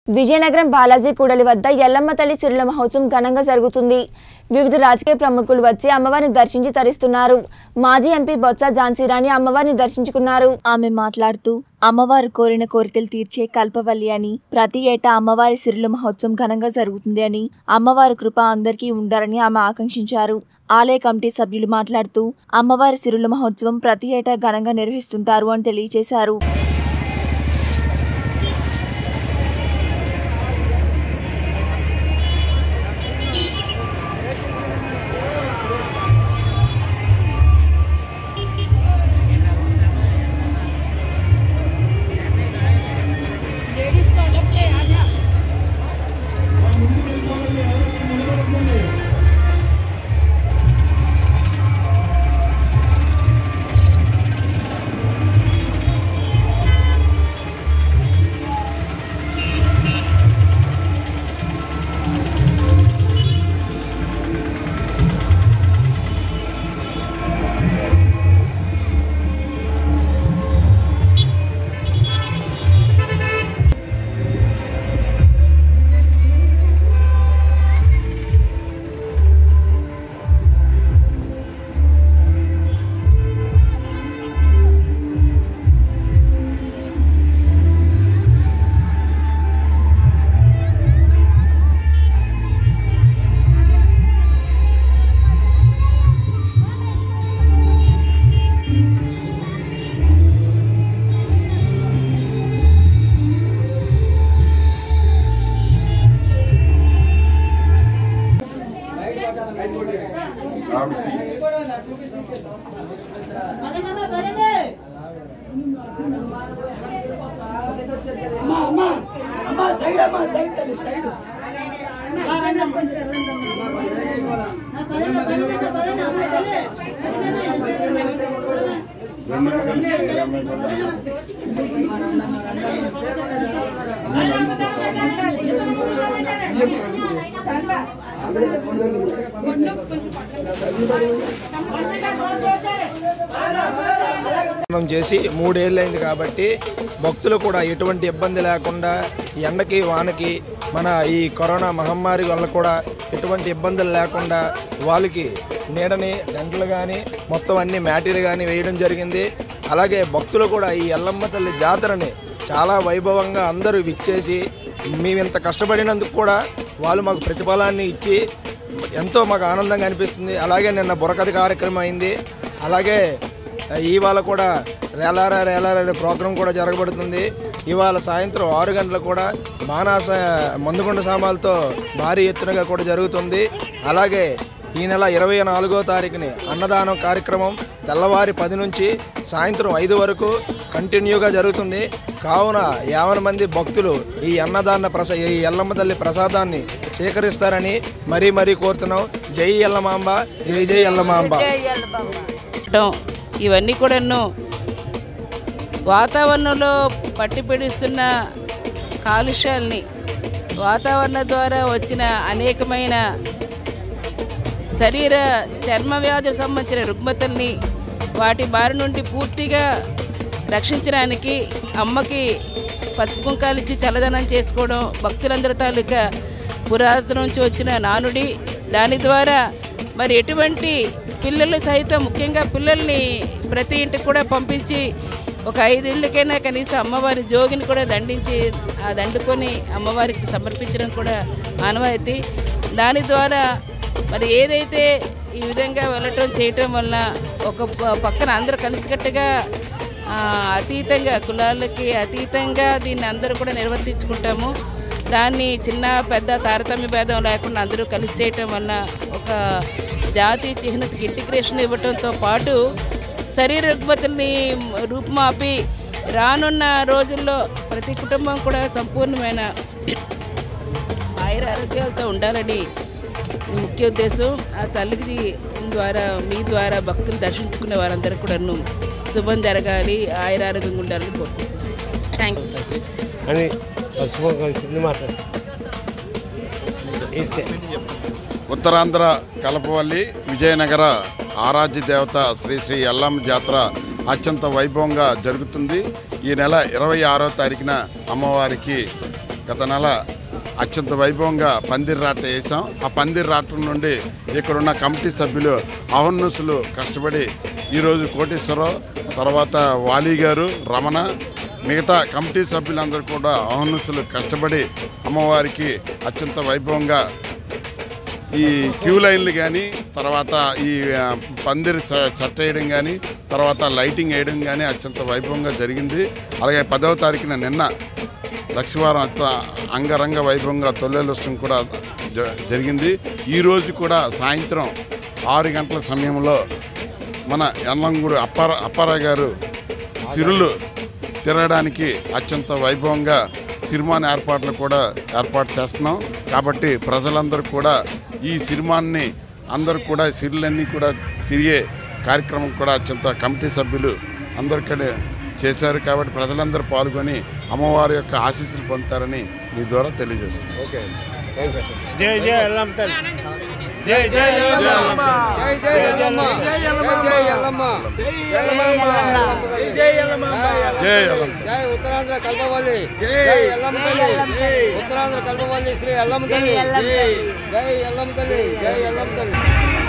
విజయనగరం బాలాజీ కూడలి వద్ద ఎల్లమ్మ తల్లి సిరుల మహోత్సవం ఘనంగా జరుగుతుంది వివిధ రాజకీయ ప్రముఖులు వచ్చి అమ్మవారిని దర్శించి తరిస్తున్నారు మాజీ ఎంపీ బొత్స ఝాన్సీరాణి అమ్మవారిని దర్శించుకున్నారు ఆమె మాట్లాడుతూ అమ్మవారు కోరిన కోరికలు తీర్చే కల్పవల్లి అని ప్రతి ఏటా అమ్మవారి సిరుల మహోత్సవం ఘనంగా జరుగుతుంది అని అమ్మవారి కృప అందరికీ ఉండాలని ఆమె ఆకాంక్షించారు ఆలయ కమిటీ సభ్యులు మాట్లాడుతూ అమ్మవారి సిరుల మహోత్సవం ప్రతి ఏటా ఘనంగా నిర్వహిస్తుంటారు అని తెలియజేశారు అమ్మా అమ్మా అమ్మా సైడ్ అమ్మా సైడ్ తల్లి సైడ్ మనం చేసి మూడేళ్ళైంది కాబట్టి భక్తులు కూడా ఎటువంటి ఇబ్బంది లేకుండా ఎండకి వానకి మన ఈ కరోనా మహమ్మారి వల్ల కూడా ఎటువంటి ఇబ్బందులు లేకుండా వాళ్ళకి నీడని రెంట్లు కానీ మొత్తం అన్ని మ్యాటీలు కానీ వేయడం జరిగింది అలాగే భక్తులు కూడా ఈ ఎల్లమ్మ తల్లి జాతరని చాలా వైభవంగా అందరూ విచ్చేసి మేము ఇంత కష్టపడినందుకు కూడా వాళ్ళు మాకు ప్రతిఫలాన్ని ఇచ్చి ఎంతో మాకు ఆనందంగా అనిపిస్తుంది అలాగే నిన్న బుర్రకథ కార్యక్రమం అయింది అలాగే ఇవాళ కూడా రేలారా రేలారా అనే ప్రోగ్రాం కూడా జరగబడుతుంది ఇవాళ సాయంత్రం ఆరు గంటలకు కూడా మానాస మందుకొండ సామాలతో భారీ ఎత్తునగా కూడా జరుగుతుంది అలాగే ఈ నెల ఇరవై నాలుగో తారీఖుని అన్నదానం కార్యక్రమం తెల్లవారి పది నుంచి సాయంత్రం ఐదు వరకు కంటిన్యూగా జరుగుతుంది కావున యావన మంది భక్తులు ఈ అన్నదాన ప్రస ఈ ఎల్లమ్మ తల్లి ప్రసాదాన్ని స్వీకరిస్తారని మరీ మరీ కోరుతున్నాం జై ఎల్లమాంబ జై జై ఎల్లమాంబ చేయటం ఇవన్నీ కూడాను వాతావరణంలో పట్టి పీడిస్తున్న కాలుష్యాల్ని వాతావరణం ద్వారా వచ్చిన అనేకమైన శరీర చర్మ వ్యాధులకు సంబంధించిన రుగ్మతల్ని వాటి బారి నుండి పూర్తిగా రక్షించడానికి అమ్మకి పసుపు కుంకాలు ఇచ్చి చల్లదనం చేసుకోవడం భక్తులందరి తాలూకా పురాతన నుంచి వచ్చిన నానుడి దాని ద్వారా మరి ఎటువంటి పిల్లలు సైతం ముఖ్యంగా పిల్లల్ని ప్రతి ఇంటికి కూడా పంపించి ఒక ఐదేళ్ళకైనా కనీసం అమ్మవారి జోగిని కూడా దండించి ఆ దండుకొని అమ్మవారికి సమర్పించడం కూడా ఆనవాయితీ దాని ద్వారా మరి ఏదైతే ఈ విధంగా వెళ్ళటం చేయటం వల్ల ఒక ప- పక్కన అందరూ కలిసికట్టుగా ఆ, అతీతంగా కులాలకి అతీతంగా దీన్ని అందరూ కూడా నిర్వర్తించుకుంటాము దాన్ని చిన్న పెద్ద తారతమ్య భేదం లేకుండా అందరూ కలిసి చేయటం వల్ల ఒక జాతి చిహ్నతకి ఇంటిగ్రేషన్ ఇవ్వటంతో పాటు శరీర రుగ్మతుల్ని రూపుమాపి రానున్న రోజుల్లో ప్రతి కుటుంబం కూడా సంపూర్ణమైన ఆయుర ఆరోగ్యాలతో ఉండాలని ముఖ్య ఉద్దేశం ఆ తల్లికి ద్వారా మీ ద్వారా భక్తులు దర్శించుకునే వారందరూ కూడాను శుభం జరగాలి ఆయుర ఆరోగ్యంగా ఉండాలని కోరుకుంటున్నాను థ్యాంక్ యూ అని పసుపు కలిసింది మాట్లాడు ఉత్తరాంధ్ర కలపవల్లి విజయనగర ఆరాధ్య దేవత శ్రీ శ్రీ ఎల్లమ్మ జాతర అత్యంత వైభవంగా జరుగుతుంది ఈ నెల ఇరవై ఆరో తారీఖున అమ్మవారికి గత నెల అత్యంత వైభవంగా పందిరి రాట వేసాం ఆ పందిరి రాట నుండి ఇక్కడున్న కమిటీ సభ్యులు అహర్నుసులు కష్టపడి ఈరోజు కోటేశ్వరరావు తర్వాత వాలి గారు రమణ మిగతా కమిటీ సభ్యులందరూ కూడా అహర్నుసులు కష్టపడి అమ్మవారికి అత్యంత వైభవంగా ఈ క్యూ లైన్లు కానీ తర్వాత ఈ ఆ, పందిరి స- చట్ట వేయడం కానీ తర్వాత లైటింగ్ వేయడం కానీ అత్యంత వైభవంగా జరిగింది అలాగే పదవ తారీఖున నిన్న లక్షవారం అంత అంగరంగ వైభవంగా తొలెలుస్తం కూడా జ- జరిగింది ఈరోజు కూడా సాయంత్రం ఆరు గంటల సమయంలో మన ఎల్లంగూడు అప్పార అప్పారావు గారు సిరులు తిరగడానికి అత్యంత వైభవంగా సిరిమాన్ ఏర్పాట్లు కూడా ఏర్పాటు చేస్తున్నాం కాబట్టి ప్రజలందరూ కూడా ఈ సిరిమాన్ని అందరూ కూడా సిరులన్నీ కూడా తిరిగే కార్యక్రమం కూడా అత్యంత కమిటీ సభ్యులు అందరికీ చేశారు కాబట్టి ప్రజలందరూ పాల్గొని అమ్మవారి యొక్క ఆశీస్సులు పొందుతారని మీ ద్వారా తెలియజేస్తున్నాం ఓకే థ్యాంక్ యూ జై జై ఎల్లమ్మ తల్లి జై జై ఎల్లమ్మ జై జై ఎల్లమ్మ జై జై ఎల్లమ్మ జై ఎల్లమ్మ జై ఉత్తరాంధ్ర కల్పవల్లి జై ఎల్లమ్మ తల్లి ఉత్తరాంధ్ర కల్పవల్లి శ్రీ ఎల్లమ్మ తల్లి జై ఎల్లమ్మ తల్లి జై ఎల్లమ్మ తల్లి